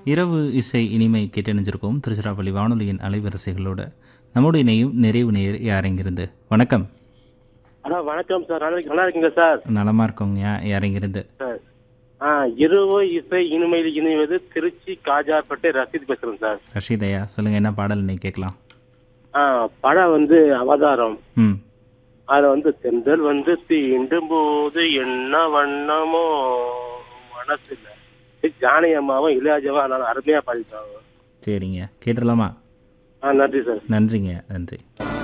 இரவு இசை இனிமை கேட்டணிஞ்சிருக்கோம் திருச்சிராப்பள்ளி வானொலியின் அலைவரிசைகளோட நம்முடைய இணையும் நிறைவு நேர் யாரெங்கிருந்து வணக்கம் ஹலோ வணக்கம் சார் நல்லா நல்லா இருக்கீங்க சார் நலமா இருக்கோங்க யாரெங்கிருந்து சார் ஆ இரவு இசை இனிமையில் இணைவது திருச்சி காஜாப்பேட்டை ரசீத் பேசுறேன் சார் ரஷீதையா சொல்லுங்க என்ன பாடல் இன்னைக்கு கேட்கலாம் ஆ படம் வந்து அவதாரம் ம் அதுல வந்து தென்றல் வந்து தீண்டும் போது என்ன வண்ணமோ மனசுல ஜானகி அம்மாவும் இளையராஜாவும் அதனால அருமையா பாடிட்டாங்க சரிங்க கேட்டுடலாமா ஆ நன்றி சார் நன்றிங்க நன்றி